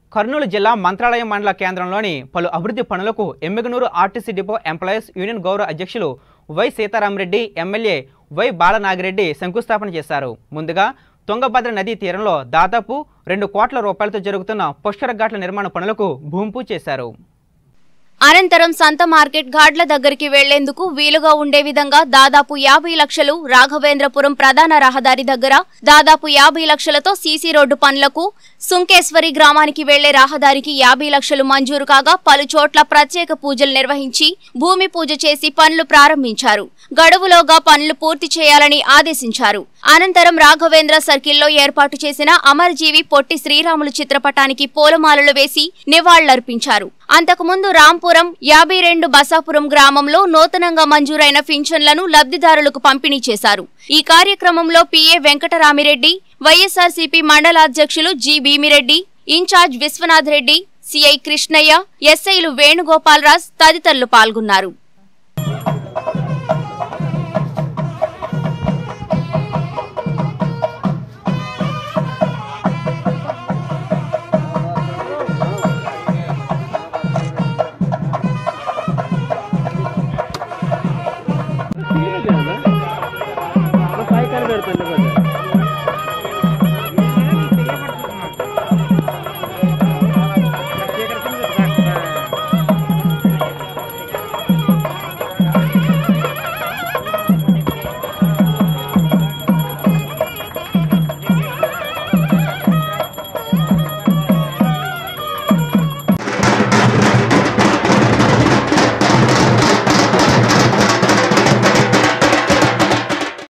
కర్నూలు జిల్లా మంత్రాలయం మండల కేంద్రంలోని పలు అభివృద్ధి పనులకు Emmiganur RTC depot employees union గౌరవ అధ్యక్షులు Y Seetharamareddy MLA Y Balanagireddy శంకుస్థాపన చేశారు ముందుగా తుంగభద్ర నదీ తీరంలో దాదాపు రెండు కోట్ల రూపాయలతో జరుగుతున్న పుష్కర ఘాట్ల నిర్మాణ పనులకు భూమి పూజ చేశారు అనంతరం సంత మార్కెట్ ఘాట్ల దగ్గరికి వెళ్లేందుకు వీలుగా ఉండే విధంగా దాదాపు యాభై లక్షలు రాఘవేంద్రపురం ప్రధాన రహదారి దగ్గర దాదాపు యాభై లక్షలతో సీసీ రోడ్డు పనులకు సుంకేశ్వరి గ్రామానికి వెళ్లే రహదారికి యాభై లక్షలు మంజూరు కాగా పలు చోట్ల ప్రత్యేక పూజలు నిర్వహించి భూమి పూజ చేసి పనులు ప్రారంభించారు గడువులోగా పనులు పూర్తి చేయాలని ఆదేశించారు అనంతరం రాఘవేంద్ర సర్కిల్లో ఏర్పాటు చేసిన అమరజీవి పొట్టి శ్రీరాములు చిత్రపటానికి పూలమాలలు వేసి నివాళులర్పించారు అంతకుముందు రాంపురం యాభై రెండు బసాపురం గ్రామంలో నూతనంగా మంజూరైన పింఛన్లను లబ్ధిదారులకు పంపిణీ చేశారు ఈ కార్యక్రమంలో పిఏ వెంకటరామిరెడ్డి వైఎస్ఆర్సీపీ మండలాధ్యక్షులు G Bheemireddy in charge Vishwanath Reddy CI Krishnaiah ఎస్ఐలు వేణుగోపాలరాజ్ తదితరులు పాల్గొన్నారు